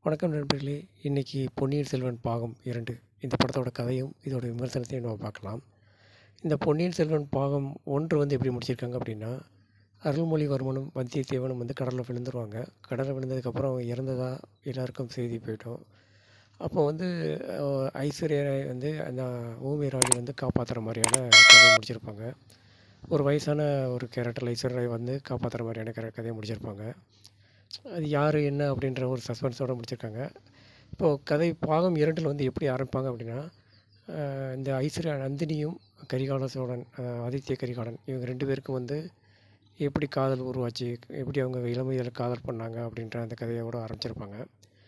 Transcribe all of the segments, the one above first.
வணக்கம் நண்பர்களே இன்றைக்கி பொன்னியின் செல்வன் பாகம் இரண்டு இந்த படத்தோட கதையும் இதோட விமர்சனத்தையும் நம்ம பார்க்கலாம் இந்த பொன்னியின் செல்வன் பாகம் ஒன்று வந்து எப்படி முடிச்சிருக்காங்க அப்படின்னா அருள்மொழிவர்மனும் வந்தியத்தேவனும் வந்து கடலில் விழுந்துருவாங்க கடலில் விழுந்ததுக்கப்புறம் அவங்க இறந்ததா எல்லாருக்கும் செய்தி போயிட்டோம் அப்போ வந்து அஹ், ஐஸ்வர்யா ராய் வந்து அந்த ஊமை ராணி வந்து காப்பாற்றுற மாதிரியான கதையை முடிச்சிருப்பாங்க ஒரு வயசான ஒரு கேரக்டர் ஐஸ்வர்யா ராய் வந்து காப்பாற்றுற மாதிரியான கர- கதையை முடிச்சிருப்பாங்க அது யார் என்ன அப்படின்ற ஒரு சஸ்பென்ஸோடு முடிச்சிருக்காங்க இப்போது கதை பாகம் இரண்டில் வந்து எப்படி ஆரம்பிப்பாங்க அப்படின்னா அஹ் இந்த ஐஸ்வர்யா நந்தினியும் கரிகால சோழன் அஹ் ஆதித்ய கரிகாலன் இவங்க ரெண்டு பேருக்கும் வந்து எப்படி காதல் உருவாச்சு எப்படி அவங்க இளமையில் காதல் பண்ணாங்க அப்படின்ற அந்த கதையோட ஆரம்பிச்சிருப்பாங்க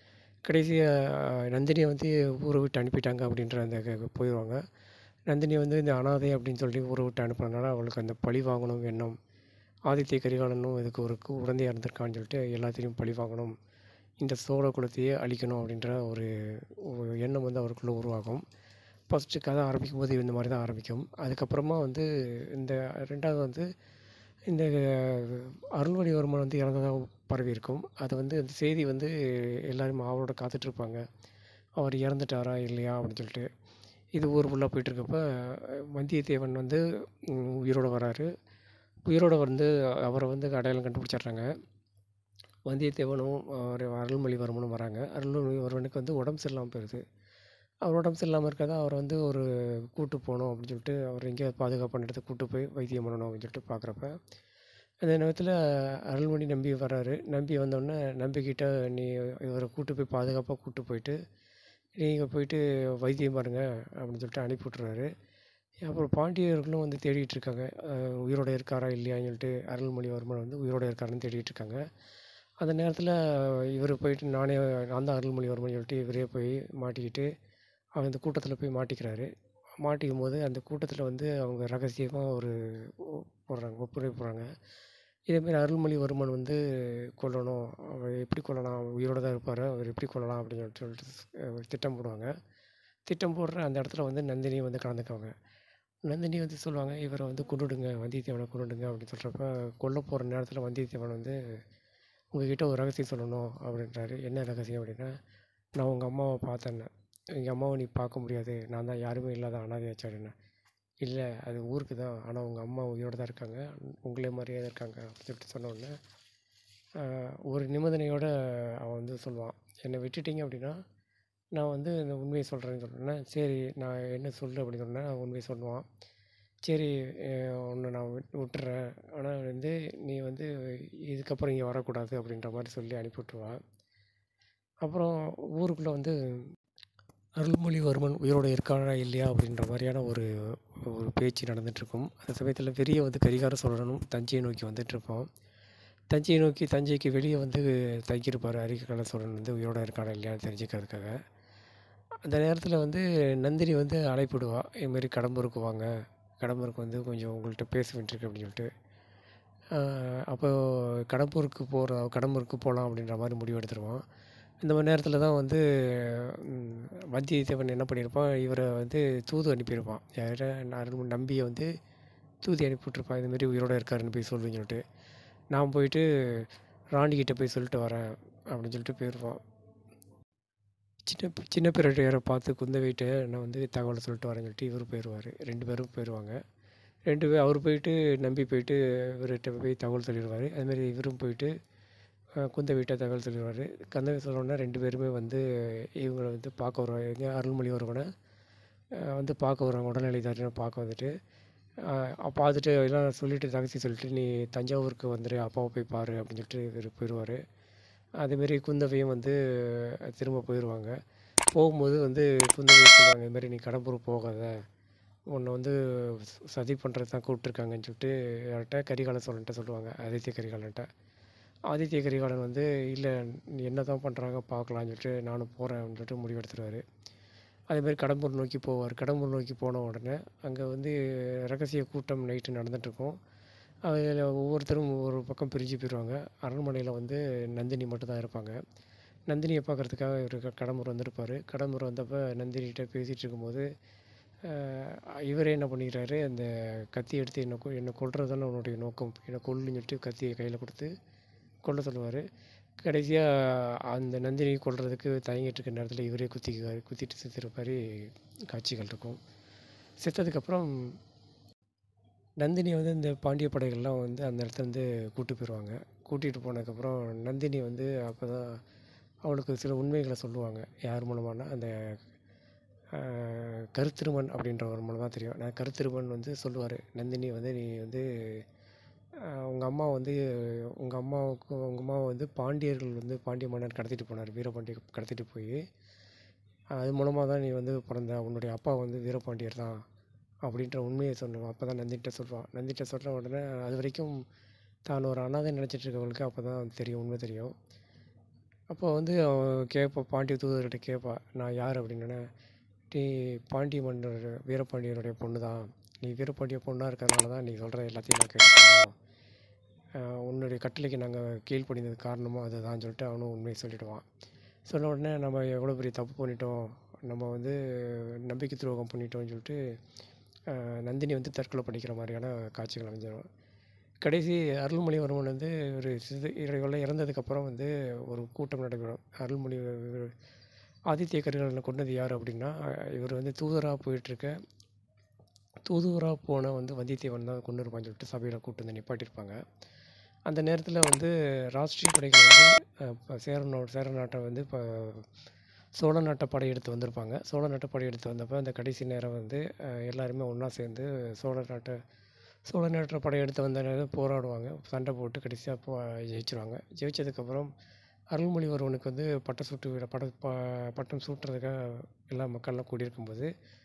கடைசியாக நந்தினியை வந்து ஊரை விட்டு அனுப்பிட்டாங்க அப்படின்ற அந்த க- போயிடுவாங்க நந்தினி வந்து இந்த அனாதை அப்படின்னு சொல்லி ஊரை விட்டு அனுப்புனதுனால அவளுக்கு அந்த பழி வாங்கணும் எண்ணம் ஆதித்ய கரிகாலனும் இதுக்கு ஒரு கு- உடந்தையாக இருந்திருக்கான்னு சொல்லிட்டு எல்லாத்தையும் பழி வாங்கணும் இந்த சோழ குலத்தையே அழிக்கணும் அப்படின்ற ஒரு ஒரு எண்ணம் வந்து அவருக்குள்ளே உருவாகும் ஃபஸ்ட்டு கதை ஆரம்பிக்கும் போது இந்த மாதிரி தான் ஆரம்பிக்கும் அதுக்கப்புறமா வந்து இந்த ரெண்டாவது வந்து இந்த அருள்மொழிவர்மன் வந்து இறந்ததாக பரவி இருக்கும் அது வந்து அந்த செய்தி வந்து எல்லாரும் அவரோட காத்துட்ருப்பாங்க அவர் இறந்துட்டாரா இல்லையா அப்படின்னு சொல்லிட்டு இது ஊர் ஃபுல்லாக போயிட்டுருக்கப்ப வந்தியத்தேவன் வந்து ம், உயிரோட வராரு உயிரோட வந்து அவரை வந்து அடையாளம் கண்டுபிடிச்சிடுறாங்க வந்தியத்தேவனும் அவர் அருள்மொழிவர்மனும் வராங்க அருள்மொழிவர்மனுக்கு வந்து உடம்பு சரியில்லாமல் போயிடுது அவர் உடம்பு சரியில்லாமல் இருக்காத அவரை வந்து ஒரு கூட்டு போகணும் அப்படின்னு சொல்லிட்டு அவர் எங்கேயோ பாதுகாப்பான இடத்துக்கு கூட்டு போய் வைத்தியம் பண்ணணும் அப்படின்னு சொல்லிட்டு பார்க்குறப்ப அந்த நேரத்தில் அருள்மொழி நம்பி வராரு நம்பி வந்தோடனே நம்பிக்கிட்ட நீ இவரை கூட்டு போய் பாதுகாப்பாக கூட்டு போயிட்டு நீங்கள் போயிட்டு வைத்தியம் பாருங்க அப்படின்னு சொல்லிட்டு அனுப்பி விட்றாரு அப்புறம் பாண்டியர்களும் வந்து தேடிட்டு இருக்காங்க அஹ் உயிரோட இருக்காரா இல்லையான்னு சொல்லிட்டு அருள்மொழிவர்மன் வந்து உயிரோட இருக்காருன்னு தேடிட்டு இருக்காங்க அந்த நேரத்தில் இவர் போயிட்டு நானே நான் தான் அருள்மொழிவர்மன் சொல்லிட்டு இவரே போய் மாட்டிக்கிட்டு அவர் இந்த கூட்டத்தில் போய் மாட்டிக்கிறாரு மாட்டிக்கும் போது அந்த கூட்டத்தில் வந்து அவங்க ரகசியமாக ஒரு ஒ- போடுறாங்க ஒப்புரை போடுறாங்க இதேமாரி அருள்மொழிவர்மன் வந்து கொல்லணும் அவர் எப்படி கொல்லலாம் அவர் உயிரோட தான் இருப்பார் அவர் எப்படி கொல்லலாம் அப்படின்னு சொல்லிட்டு சொல்லிட்டு அஹ், ஒரு திட்டம் போடுவாங்க திட்டம் போடுற அந்த இடத்துல வந்து நந்தினி வந்து கலந்துக்குவாங்க நந்தினி வந்து சொல்லுவாங்க இவரை வந்து கொண்டுடுங்க வந்தியத்தேவனை கொண்டுடுங்க அப்படின்னு சொல்கிறப்ப கொல்ல போகிற நேரத்தில் வந்தியத்தேவன் வந்து உங்ககிட்ட ஒரு ரகசியம் சொல்லணும் அப்படின்றாரு என்ன ரகசியம் அப்படின்னா நான் உங்கள் அம்மாவை பார்த்தேன் எங்கள் அம்மாவை நீ பார்க்க முடியாது நான் தான் யாருமே இல்லாத அனாதையாச்சு அப்படின்னா இல்லை அது ஊருக்கு தான் ஆனால் உங்கள் அம்மா உயிரோட தான் இருக்காங்க உங்களே மாதிரியே தான் இருக்காங்க அப்படின்னு சொல்லிட்டு சொன்ன உடனே ஆஹ், ஒரு நிபந்தனையோட அவன் வந்து சொல்லுவான் என்னை விட்டுட்டீங்க அப்படின்னா நான் வந்து இந்த உண்மையை சொல்கிறேன்னு சொன்னேன்னா சரி நான் என்ன சொல்லு அப்படின்னு சொன்னேன் அவன் உண்மையை சொல்லுவான் சரி ஒன்று நான் விட் விட்டுறேன் ஆனால் வந்து நீ வந்து இதுக்கப்புறம் இங்கே வரக்கூடாது அப்படின்ற மாதிரி சொல்லி அனுப்பி விட்ருவான் அப்புறம் ஊருக்குள்ளே வந்து அருள்மொழிவர்மன் உயிரோடு இருக்காரா இல்லையா அப்படின்ற மாதிரியான ஒரு ஒரு பேச்சு நடந்துகிட்ருக்கும் அந்த சமயத்தில் பெரிய வந்து கரிகார சோழனும் தஞ்சையை நோக்கி வந்துட்டுருப்போம் தஞ்சையை நோக்கி தஞ்சைக்கு வெளியே வந்து தங்கியிருப்பார் அரிகால சோழன் வந்து உயிரோடு இருக்காரா இல்லையான்னு தெரிஞ்சுக்கிறதுக்காக அந்த நேரத்தில் வந்து நந்தினி வந்து அழைப்பிடுவா இதுமாரி கடம்பூருக்கு வாங்க கடம்பூருக்கு வந்து கொஞ்சம் உங்கள்கிட்ட பேச வேண்டியிருக்கு அப்படின்னு சொல்லிட்டு ஆஹ் அப்போ கடம்பூருக்கு போகிற கடம்பூருக்கு போகலாம் அப்படின்ற மாதிரி முடிவு எடுத்துருவான் இந்த மாதிரி நேரத்தில் தான் வந்து ம், வந்தியத்தேவன் என்ன பண்ணியிருப்பான் இவரை வந்து தூது அனுப்பியிருப்பான் யார அருள் நம்பியை வந்து தூதி அனுப்பிவிட்ருப்பான் இதுமாரி உயிரோட இருக்காருன்னு போய் சொல்லுன்னு சொல்லிட்டு நான் போயிட்டு ராணிக்கிட்ட போய் சொல்லிட்டு வரேன் அப்படின்னு சொல்லிட்டு போயிடுவான் சின்ன பி- சின்ன பிறரையரை பார்த்து குந்தவைகிட்ட நான் வந்து தகவலை சொல்லிட்டு வரேன்னு சொல்லிட்டு இவர் போயிடுவார் ரெண்டு பேரும் போயிடுவாங்க ரெண்டு பேர் அவர் போயிட்டு நம்பி போயிட்டு இவர்கிட்ட போய் தகவல் சொல்லிடுவார் அதுமாரி இவரும் போயிட்டு அஹ், குந்தவைகிட்ட தகவல் சொல்லிடுவார் கந்தவை சொல்லணுன்னா ரெண்டு பேருமே வந்து இவங்களை வந்து பார்க்க வருவாங்க எங்கே அருள்மொழிவர்மனை அஹ், வந்து பார்க்க வருவாங்க உடல்நிலை தாரின்னு பார்க்க வந்துட்டு அஹ், அப்ப பார்த்துட்டு எல்லாம் சொல்லிட்டு ரகசியம் சொல்லிட்டு நீ தஞ்சாவூருக்கு வந்துடு அப்பாவை போய் பாரு அப்படின்னு சொல்லிட்டு இவர் போயிடுவார் அதேமாரி குந்தவையும் வந்து திரும்ப போயிடுவாங்க போகும்போது வந்து குந்தவை சொல்லுவாங்க இதுமாரி நீ கடம்பூர் போகாத உன்னை வந்து ச- சதி பண்ணுறது தான் கூப்பிட்ருக்காங்கன்னு சொல்லிட்டு யார்கிட்ட கரிகால சோழன்ட்ட சொல்லுவாங்க ஆதித்ய கரிகாலன்ட்ட ஆதித்ய கரிகாலன் வந்து இல்லை என்ன தான் பண்ணுறாங்க பார்க்கலான்னு சொல்லிட்டு நானும் போகிறேன் அப்படின்னு சொல்லிட்டு முடிவெடுத்துருவார் அதேமாதிரி கடம்பூர் நோக்கி போவார் கடம்பூர் நோக்கி போன உடனே அங்கே வந்து ரகசிய கூட்டம் நைட்டு நடந்துகிட்ருக்கும் அதில் ஒவ்வொருத்தரும் ஒரு பக்கம் பிரிஞ்சு போயிடுவாங்க அரண்மனையில் வந்து நந்தினி மட்டும்தான் இருப்பாங்க நந்தினியை பார்க்குறதுக்காக இவர் கடம்பூர் வந்திருப்பார் கடம்பூர் வந்தப்போ நந்தினிகிட்ட பேசிகிட்டு இருக்கும்போது ஆஹ், இவரே என்ன பண்ணிக்கிறாரு அந்த கத்தி எடுத்து என்னை கொ என்னை கொல்றது தானே உன்னுடைய நோக்கம் என்னை கொல்லுன்னு சொல்லிட்டு கத்தியை கையில் கொடுத்து கொல்ல சொல்லுவார் கடைசியாக அந்த நந்தினி கொல்றதுக்கு தயங்கிட்டு இருக்க நேரத்தில் இவரே குத்திக்குவார் குத்திட்டு செத்துற மாதிரி காட்சிகள் இருக்கும் செத்ததுக்கப்புறம் நந்தினி வந்து இந்த பாண்டிய படைகள்லாம் வந்து அந்த இடத்துலேருந்து கூட்டு போயிடுவாங்க கூட்டிகிட்டு போனதுக்கப்புறம் நந்தினி வந்து அப்போ தான் அவளுக்கு சில உண்மைகளை சொல்லுவாங்க யார் மூலமானா அந்த கருத்திருமன் அப்படின்றவர் மூலமாக தெரியும் நான் கருத்திருமன் வந்து சொல்லுவார் நந்தினி வந்து நீ வந்து உங்கள் அம்மா வந்து உங்கள் அம்மாவுக்கு உங்கள் அம்மாவை வந்து பாண்டியர்கள் வந்து பாண்டிய மன்னர் கடத்திட்டு போனார் வீரபாண்டிய கடத்திட்டு போய் அது மூலமாக தான் நீ வந்து பிறந்த உன்னுடைய அப்பா வந்து வீரபாண்டியர் தான் அப்படின்ற உண்மையை சொல்லுவான் அப்போ தான் நந்திட்ட சொல்லுவான் நந்திட்ட சொல்கிற உடனே அது வரைக்கும் தான் ஒரு அனாதை நினச்சிட்டு இருக்கவளுக்கு அப்போ தான் தெரியும் உண்மை தெரியும் அப்போ வந்து அவன் கேட்பா பாண்டிய தூதர்கிட்ட கேட்பா நான் யார் அப்படின்னோடனே நீ பாண்டிய மன்னர் வீரபாண்டியனுடைய பொண்ணு தான் நீ வீரபாண்டிய பொண்ணாக இருக்கிறதுனால தான் நீ சொல்கிற எல்லாத்தையும் நான் கேட்டுக்கணும் உன்னுடைய கட்டளைக்கு நாங்கள் கீழ்ப்படிந்தது காரணமும் அதுதான் சொல்லிட்டு அவனும் உண்மையை சொல்லிவிடுவான் சொன்ன உடனே நம்ம எவ்வளோ பெரிய தப்பு பண்ணிட்டோம் நம்ம வந்து நம்பிக்கை துரோகம் பண்ணிட்டோம்னு சொல்லிட்டு நந்தினி வந்து தற்கொலை பண்ணிக்கிற மாதிரியான காட்சிகள் அமைஞ்சிடும் கடைசி அருள்மொழிவர்மன் வந்து ஒரு சிறு இறைவெல்லாம் இறந்ததுக்கப்புறம் வந்து ஒரு கூட்டம் நடைபெறும் அருள்மொழி ஆதித்ய கரிகாலனை கொண்டது யார் அப்படின்னா இவர் வந்து தூதராக போயிட்டுருக்க தூதுவராக போன வந்து வந்தியத்தேவன் தான் கொண்டு இருப்பான்னு சொல்லிட்டு சபையில் கூப்பிட்டு வந்து நிப்பாட்டியிருப்பாங்க அந்த நேரத்தில் வந்து ராஷ்ட்ரிய படைகள் வந்து இப்போ சேர சேர நாட்டை வந்து இப்போ சோழ நாட்டை படையெடுத்து வந்திருப்பாங்க சோழ நாட்டை படையெடுத்து வந்தப்போ அந்த கடைசி நேரம் வந்து எல்லாருமே ஒன்றா சேர்ந்து சோழ நாட்டை சோழ நாட்டில் படையெடுத்து வந்த நேரம் போராடுவாங்க சண்டை போட்டு கடைசியாக போ ஜெயிச்சிருவாங்க ஜெயிச்சதுக்கப்புறம் அருள்மொழிவர்மனுக்கு வந்து பட்டம் சூட்டு விட பட ப பட்டம் சூட்டுறதுக்காக எல்லா மக்கள்லாம் கூடியிருக்கும்போது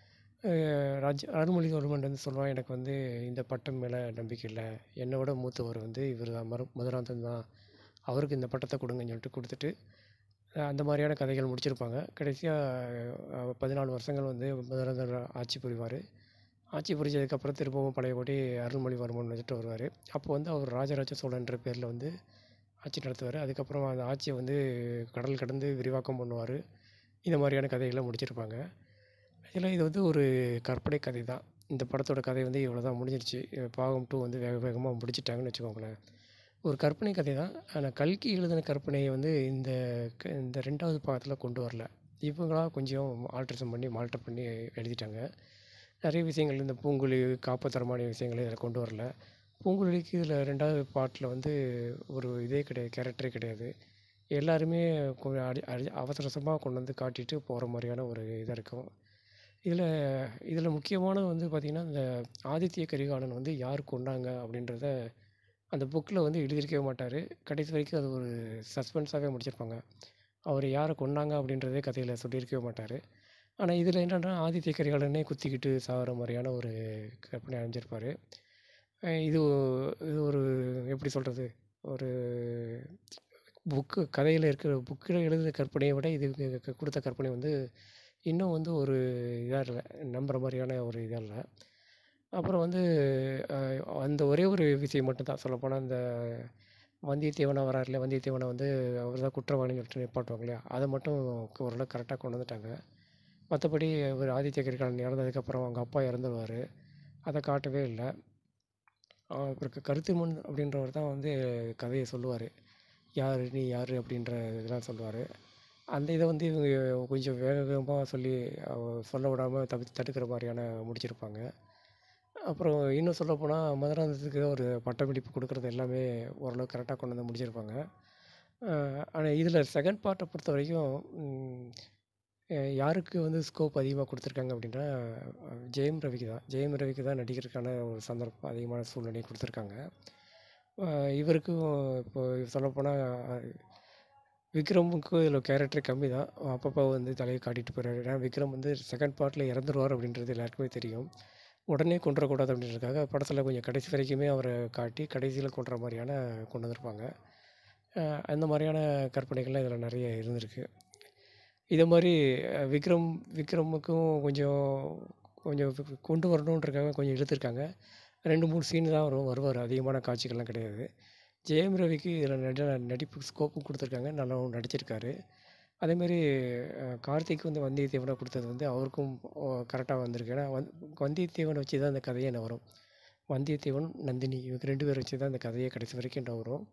ராஜ் அருள்மொழிவர்மன் வந்து சொல்லுவான் எனக்கு வந்து இந்த பட்டம் மேலே நம்பிக்கை இல்லை என்னை விட மூத்தவர் வந்து இவர் தான் மரு மதுராந்தகன் தான் அவருக்கு இந்த பட்டத்தை கொடுங்கன்னு சொல்லிட்டு கொடுத்துட்டு அந்த மாதிரியான கதைகள் முடிச்சிருப்பாங்க கடைசியாக பதினாலு வருஷங்கள் வந்து மதுராந்தகர் ஆட்சி புரிவார் ஆட்சி புரிஞ்சதுக்கப்புறம் திரும்பவும் பழையபடி அருள்மொழிவர்மன் வந்துட்டு வருவார் அப்போ வந்து அவர் ராஜராஜ சோழன்ற பேரில் வந்து ஆட்சி நடத்துவார் அதுக்கப்புறம் அந்த ஆட்சியை வந்து கடல் கடந்து விரிவாக்கம் பண்ணுவார் இந்த மாதிரியான கதைகளை முடிச்சிருப்பாங்க இதில் இது வந்து ஒரு கற்பனை கதை தான் இந்த படத்தோட கதை வந்து இவ்வளோ தான் முடிஞ்சிருச்சு பாகம் டூ வந்து வேக வேகமாக முடிச்சிட்டாங்கன்னு வச்சுக்கோங்களேன் ஒரு கற்பனை கதை தான் ஆனால் கல்கி எழுதின கற்பனையை வந்து இந்த க இந்த ரெண்டாவது பாகத்தில் கொண்டு வரல இவங்களா கொஞ்சம் ஆல்ட்ரேஷன் பண்ணி மால்டர் பண்ணி எழுதிட்டாங்க நிறைய விஷயங்கள் இந்த பூங்குழி காப்பத்தரமான விஷயங்களை இதில் கொண்டு வரல பூங்குழலிக்கு இதில் ரெண்டாவது பாட்டில் வந்து ஒரு இதே கிடையாது கேரக்டரே கிடையாது எல்லாருமே கொஞ்சம் அடி அடி அவசர அவசரமாக கொண்டு வந்து காட்டிட்டு போகிற மாதிரியான ஒரு இதாக இருக்கும் இதில் இதில் முக்கியமானது வந்து பார்த்திங்கன்னா இந்த ஆதித்ய கரிகாலன் வந்து யார் கொண்டாங்க அப்படின்றத அந்த புக்கில் வந்து எழுதியிருக்கவே மாட்டார் கடைசி வரைக்கும் அது ஒரு சஸ்பென்ஸாகவே முடிச்சிருப்பாங்க அவர் யாரை கொண்டாங்க அப்படின்றதே கதையில் சொல்லியிருக்கவே மாட்டார் ஆனால் இதில் என்னென்னா ஆதித்ய கரிகாலனே குத்திக்கிட்டு சாகிற மாதிரியான ஒரு கற்பனை அமைஞ்சிருப்பார் இது இது ஒரு எப்படி சொல்கிறது ஒரு புக்கு கதையில் இருக்கிற புக்கில் எழுதின கற்பனையை விட இது கொடுத்த கற்பனை வந்து இன்னும் வந்து ஒரு இதாக இல்லை நம்புகிற மாதிரியான ஒரு இதாக இல்லை அப்புறம் வந்து அந்த ஒரே ஒரு விஷயம் மட்டும்தான் சொல்லப்போனால் இந்த வந்தியத்தேவனாக வராரு இல்லையா வந்தியத்தேவனை வந்து அவர் தான் குற்றவாளின்னு சொல்லிட்டு நிப்பாட்டுவாங்க இல்லையா அதை மட்டும் ஓரளவு கரெக்டாக கொண்டு வந்துட்டாங்க மற்றபடி ஒரு ஆதித்ய கரிகாலன் இறந்ததுக்கப்புறம் அவங்க அப்பா இறந்துடுவார் அதை காட்டவே இல்லை அவருக்கு கருத்துமன் அப்படின்றவர் தான் வந்து கதையை சொல்லுவார் யார் நீ யார் அப்படின்ற இதெல்லாம் சொல்லுவார் அந்த இதை வந்து இவங்க கொஞ்சம் வேக வேகமாக சொல்லி சொல்ல விடாமல் தவிர்த்து தடுக்கிற மாதிரியான முடிச்சிருப்பாங்க அப்புறம் இன்னும் சொல்லப்போனால் மதுராந்தகத்துக்கு ஒரு பட்டமளிப்பு கொடுக்குறது எல்லாமே ஓரளவு கரெக்டாக கொண்டு வந்து முடிச்சிருப்பாங்க ஆனால் இதில் செகண்ட் பார்ட்டை பொறுத்த வரைக்கும் யாருக்கு வந்து ஸ்கோப் அதிகமாக கொடுத்துருக்காங்க அப்படின்னா ஜெயம் ரவிக்கு தான் ஜெயம் ரவிக்கு தான் நடிக்கிறதுக்கான ஒரு சந்தர்ப்பம் அதிகமான சூழ்நிலை கொடுத்துருக்காங்க இவருக்கும் இப்போ சொல்லப்போனால் விக்ரமுக்கும் இதில் கேரக்டர் கம்மி தான் அப்பப்போ வந்து தலையை காட்டிட்டு போகிறாரு ஏன்னா விக்ரம் வந்து செகண்ட் பார்ட்டில் இறந்துருவார் அப்படின்றது எல்லாருக்குமே தெரியும் உடனே கொண்டுறக்கூடாது அப்படின்றதுக்காக படத்தில் கொஞ்சம் கடைசி வரைக்குமே அவரை காட்டி கடைசியில் கொண்டுற மாதிரியான கொண்டு வந்திருப்பாங்க அந்த மாதிரியான கற்பனைகள்லாம் இதில் நிறைய இருந்திருக்கு இதை மாதிரி விக்ரம் விக்ரமுக்கும் கொஞ்சம் கொஞ்சம் கொண்டு வரணுன்றக்காக கொஞ்சம் இழுத்துருக்காங்க ரெண்டு மூணு சீன் தான் வரும் வருவார் அதிகமான காட்சிகள்லாம் கிடையாது ஜெயம் ரவிக்கு இதில் நட நடிப்பு ஸ்கோப்பும் கொடுத்துருக்காங்க நல்லாவும் நடிச்சிருக்காரு அதேமாரி கார்த்திக் வந்து வந்தியத்தேவனை கொடுத்தது வந்து அவருக்கும் கரெக்டாக வந்திருக்கு ஏன்னா வந் வந்தியத்தேவனை வச்சு தான் அந்த கதையே என்ன வரும் வந்தியத்தேவன் நந்தினி இவங்க ரெண்டு பேரை வச்சு தான் அந்த கதையே கடைசி வரைக்கும் என்ன வரும்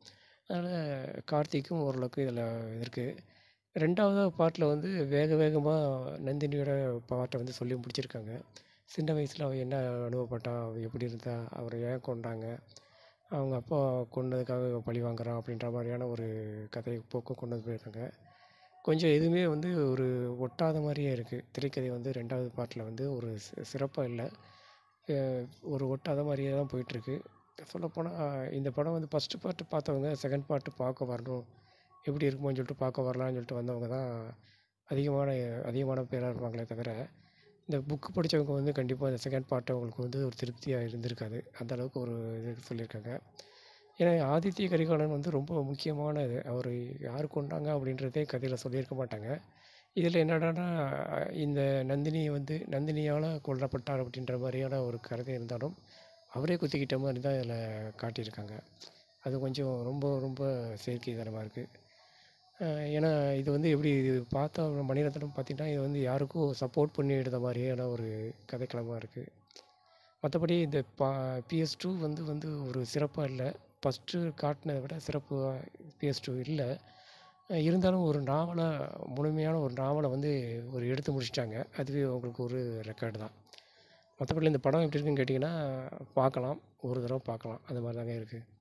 அதனால் கார்த்திக்கும் ஓரளவுக்கு இதில் இருக்குது ரெண்டாவதா பார்ட்டில் வந்து வேக வேகமாக நந்தினியோட பாட்டை வந்து சொல்லி முடிச்சிருக்காங்க சின்ன வயசில் அவள் என்ன அனுபவப்பட்டா அவள் எப்படி இருந்தா அவரை ஏன் கொண்டாங்க அவங்க அப்பா கொன்னதுக்காக இவன் பழி வாங்குறான் அப்படின்ற மாதிரியான ஒரு கதை போக்கு கொண்டு வந்து போயிருக்காங்க கொஞ்சம் எதுவுமே வந்து ஒரு ஒட்டாத மாதிரியே இருக்குது திரைக்கதை வந்து ரெண்டாவது பார்ட்டில் வந்து ஒரு சி சிறப்பாக இல்லை ஒரு ஒட்டாத மாதிரியே தான் போயிட்டுருக்கு சொல்லப்போனால் இந்த படம் வந்து ஃபஸ்ட்டு பார்ட்டு பார்த்தவங்க செகண்ட் பார்ட்டு பார்க்க வரணும் எப்படி இருக்குமோன்னு சொல்லிட்டு பார்க்க வரலான்னு சொல்லிட்டு வந்தவங்க தான் அதிகமான அதிகமான பேராக இருப்பாங்களே தவிர இந்த புக்கு படித்தவங்க வந்து கண்டிப்பாக இந்த செகண்ட் பார்ட் அவங்களுக்கு வந்து ஒரு திருப்தியாக இருந்திருக்காது அந்த அளவுக்கு ஒரு இது சொல்லியிருக்காங்க ஏன்னா ஆதித்ய கரிகாலன் வந்து ரொம்ப முக்கியமான இது அவர் யார் கொண்டாங்க அப்படின்றதே கதையில் சொல்லியிருக்க மாட்டாங்க இதில் என்னடான்னா இந்த நந்தினி வந்து நந்தினியால் கொல்லப்பட்டார் அப்படின்ற மாதிரியான ஒரு கருத்து இருந்தாலும் அவரே குத்திக்கிட்ட மாதிரி தான் இதில் காட்டியிருக்காங்க அது கொஞ்சம் ரொம்ப ரொம்ப செயற்கைத்தனமாக இருக்குது ஏன்னா இது வந்து எப்படி இது பார்த்தா மணிரத்னம் பார்த்தீங்கன்னா இது வந்து யாருக்கும் சப்போர்ட் பண்ணி எடுத்த மாதிரியான ஒரு கதைக்களமாக இருக்குது மற்றபடி இந்த பா பிஎஸ் டூ வந்து வந்து ஒரு சிறப்பாக இல்லை ஃபஸ்ட்டு காட்டினதை விட சிறப்பு பிஎஸ் டூ இல்லை இருந்தாலும் ஒரு நாவலாக முழுமையான ஒரு நாவலை வந்து ஒரு எடுத்து முடிச்சிட்டாங்க அதுவே உங்களுக்கு ஒரு ரெக்கார்டு தான் மற்றபடி இந்த படம் எப்படி இருக்குன்னு கேட்டிங்கன்னா பார்க்கலாம் ஒரு தடவை பார்க்கலாம் அந்த மாதிரி தாங்க இருக்குது